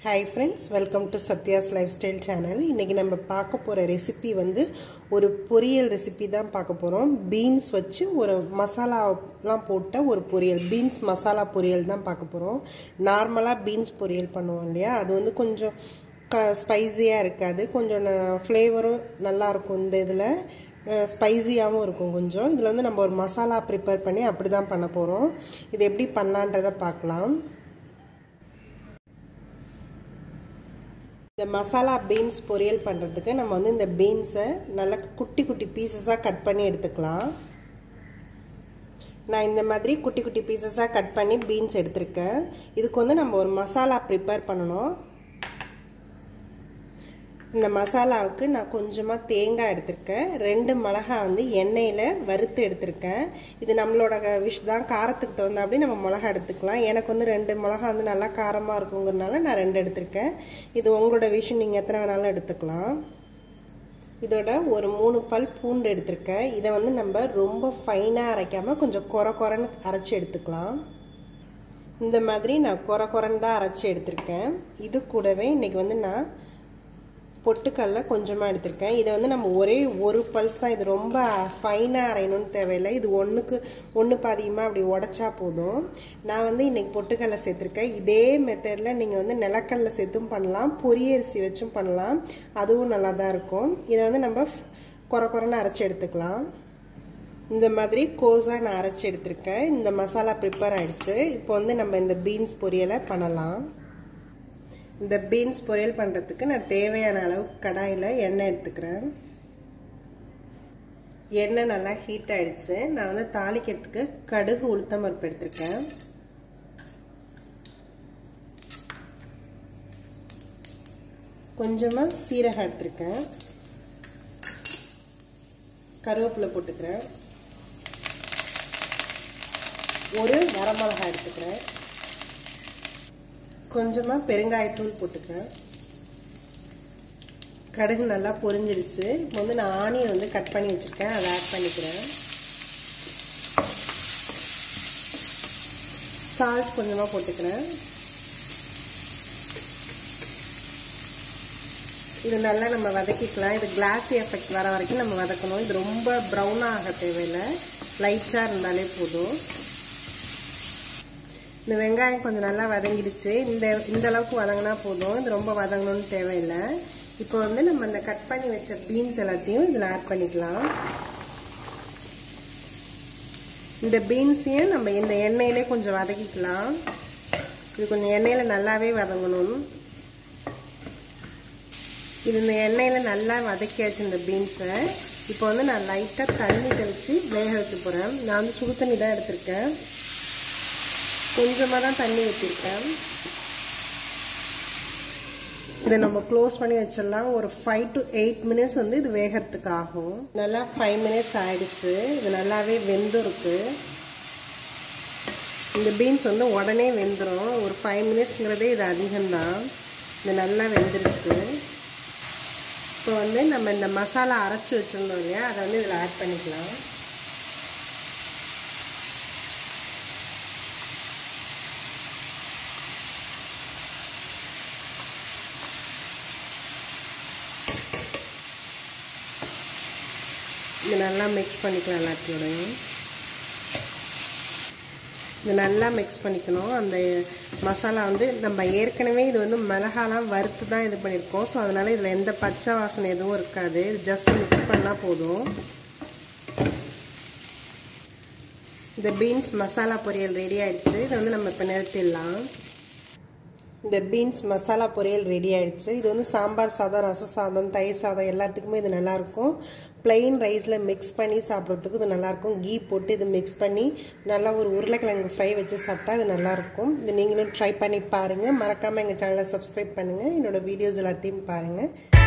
hi friends welcome to Sathya's lifestyle channel இன்றைக்கி நம்ம பார்க்க போகிற ரெசிபி வந்து ஒரு பொரியல் ரெசிபி தான் பார்க்க போகிறோம் பீன்ஸ் வச்சு ஒரு மசாலாலாம் போட்ட ஒரு பொரியல் பீன்ஸ் மசாலா பொரியல் தான் பார்க்க போகிறோம் நார்மலாக பீன்ஸ் பொரியல் பண்ணுவோம் இல்லையா அது வந்து கொஞ்சம் க ஸ்பைஸியாக இருக்காது கொஞ்சம் ஃப்ளேவரும் நல்லாயிருக்கும் இந்த இதில் ஸ்பைஸியாகவும் இருக்கும் கொஞ்சம் இதில் வந்து நம்ம ஒரு மசாலா ப்ரிப்பேர் பண்ணி அப்படி தான் பண்ண போகிறோம் இது எப்படி பண்ணலான்றதை பார்க்கலாம் இந்த மசாலா பீன்ஸ் பொரியல் பண்ணுறதுக்கு நம்ம வந்து இந்த பீன்ஸை நல்லா குட்டி குட்டி பீசஸாக கட் பண்ணி எடுத்துக்கலாம் நான் இந்த மாதிரி குட்டி குட்டி பீசஸாக கட் பண்ணி பீன்ஸ் எடுத்திருக்கேன் இதுக்கு வந்து நம்ம ஒரு மசாலா ப்ரிப்பேர் பண்ணணும் இந்த மசாலாவுக்கு நான் கொஞ்சமாக தேங்காய் எடுத்திருக்கேன் ரெண்டு மிளகா வந்து எண்ணெயில் வறுத்து எடுத்திருக்கேன் இது நம்மளோட விஷ் தான் காரத்துக்கு தகுந்த அப்படி நம்ம மிளகா எடுத்துக்கலாம் எனக்கு வந்து ரெண்டு மிளகா வந்து நல்லா காரமாக இருக்குங்கிறதுனால நான் ரெண்டு எடுத்திருக்கேன் இது உங்களோட விஷயம் நீங்கள் எத்தனை வேணாலும் எடுத்துக்கலாம் இதோட ஒரு மூணு பல் பூண்டு எடுத்திருக்கேன் இதை வந்து நம்ம ரொம்ப ஃபைனாக அரைக்காமல் கொஞ்சம் குறை குறைன்னு அரைச்சி எடுத்துக்கலாம் இந்த மாதிரி நான் குறை குறைன்னு தான் அரைச்சி எடுத்திருக்கேன் இது கூடவே இன்றைக்கி வந்து நான் பொட்டுக்கல்ல கொஞ்சமாக எடுத்திருக்கேன் இதை வந்து நம்ம ஒரே ஒரு பல்ஸ் தான் இது ரொம்ப ஃபைனாக அரையணும்னு தேவையில்லை இது ஒன்றுக்கு ஒன்று பாதியமாக அப்படி உடச்சா போதும் நான் வந்து இன்றைக்கி பொட்டுக்கல்ல சேர்த்துருக்கேன் இதே மெத்தடில் நீங்கள் வந்து நிலக்கடலை சேர்த்தும் பண்ணலாம் பொரியரிசி வச்சும் பண்ணலாம் அதுவும் நல்லா தான் இருக்கும் இதை வந்து நம்ம குறை குறைன்னு அரைச்சி எடுத்துக்கலாம் இந்த மாதிரி கோஸாக நான் அரைச்சி எடுத்திருக்கேன் இந்த மசாலா ப்ரிப்பேர் ஆகிடுச்சு இப்போ வந்து நம்ம இந்த பீன்ஸ் பொரியலை பண்ணலாம் இந்த பீன்ஸ் பொரியல் பண்ணுறதுக்கு நான் தேவையான அளவு கடாயில் எண்ணெய் எடுத்துக்கிறேன் எண்ணெய் நல்லா ஹீட் ஆகிடுச்சு நான் வந்து தாளிக்கிறதுக்கு கடுகு உளுத்தம் பருப்பு எடுத்திருக்கேன் கொஞ்சமாக சீரகம் எடுத்திருக்கேன் கருவேப்பிலை போட்டுக்கிறேன் ஒரு வரமிளகா எடுத்துக்கிறேன் கொஞ்சமாக பெருங்காயத்தூள் போட்டுக்கிறேன் கடுகு நல்லா பொரிஞ்சிருச்சு இப்போ வந்து நான் ஆனியன் வந்து கட் பண்ணி வச்சுருக்கேன் அதை ஆட் பண்ணிக்கிறேன் சால்ட் கொஞ்சமாக போட்டுக்கிறேன் இது நல்லா நம்ம வதக்கிக்கலாம் இது கிளாஸி எஃபெக்ட் வர வரைக்கும் நம்ம வதக்கணும் இது ரொம்ப ப்ரௌனாக ஆக தேவையில்லை லைட்டாக இருந்தாலே போதும் இந்த வெங்காயம் கொஞ்சம் நல்லா வதங்கிடுச்சு இந்த இந்த அளவுக்கு வதங்கினா போதும் இது ரொம்ப வதங்கணும்னு தேவையில்லை இப்போ வந்து நம்ம இந்த கட் பண்ணி வச்ச பீன்ஸ் எல்லாத்தையும் இதில் ஆட் பண்ணிக்கலாம் இந்த பீன்ஸையும் நம்ம இந்த எண்ணெயிலே கொஞ்சம் வதக்கிக்கலாம் இது கொஞ்சம் எண்ணெயில் நல்லாவே வதங்கணும் இது இந்த எண்ணெயில் நல்லா வதக்கியாச்சு இந்த பீன்ஸை இப்போ வந்து நான் லைட்டாக தண்ணி தெளித்து வேக வைக்க போகிறேன் நான் வந்து சுடு தண்ணி தான் எடுத்திருக்கேன் கொஞ்சமாக தான் தண்ணி ஊற்றிருக்கேன் இதை நம்ம க்ளோஸ் பண்ணி வச்சிடலாம் ஒரு ஃபைவ் டு எயிட் மினிட்ஸ் வந்து இது வேகிறதுக்கு ஆகும் நல்லா ஃபைவ் மினிட்ஸ் ஆயிடுச்சு இது நல்லாவே வெந்திருக்கு இந்த பீன்ஸ் வந்து உடனே வெந்துடும் ஒரு ஃபைவ் மினிட்ஸ்ங்கிறதே இது அதிகம்தான் இது நல்லா வெந்துருச்சு இப்போ வந்து நம்ம இந்த மசாலா அரைச்சி வச்சுருந்தோம் இல்லையா அதை வந்து இதில் ஆட் பண்ணிக்கலாம் இது நல்லா மிக்ஸ் பண்ணிக்கலாம் எல்லாத்தையோடையும் இது நல்லா மிக்ஸ் பண்ணிக்கணும் அந்த மசாலா வந்து நம்ம ஏற்கனவே இது வந்து மிளகாலாம் வறுத்து தான் இது பண்ணியிருக்கோம் ஸோ அதனால் இதில் எந்த பச்சை வாசனை எதுவும் இருக்காது இது ஜஸ்ட் மிக்ஸ் பண்ணால் போதும் இந்த பீன்ஸ் மசாலா பொரியல் ரெடி ஆகிடுச்சு இதை வந்து நம்ம இப்போ நிறுத்திடலாம் இந்த பீன்ஸ் மசாலா பொரியல் ரெடி ஆகிடுச்சு இது வந்து சாம்பார் சாதம் ரச சாதம் தயிர் சாதம் எல்லாத்துக்குமே இது நல்லாயிருக்கும் பிளெயின் ரைஸில் மிக்ஸ் பண்ணி சாப்பிட்றதுக்கு இது நல்லாயிருக்கும் கீ போட்டு இது மிக்ஸ் பண்ணி நல்லா ஒரு உருளைக்கிழங்கு ஃப்ரை வச்சு சாப்பிட்டா இது நல்லாயிருக்கும் இது நீங்களும் ட்ரை பண்ணி பாருங்கள் மறக்காமல் எங்கள் சேனலை சப்ஸ்கிரைப் பண்ணுங்கள் என்னோடய வீடியோஸ் எல்லாத்தையும் பாருங்கள்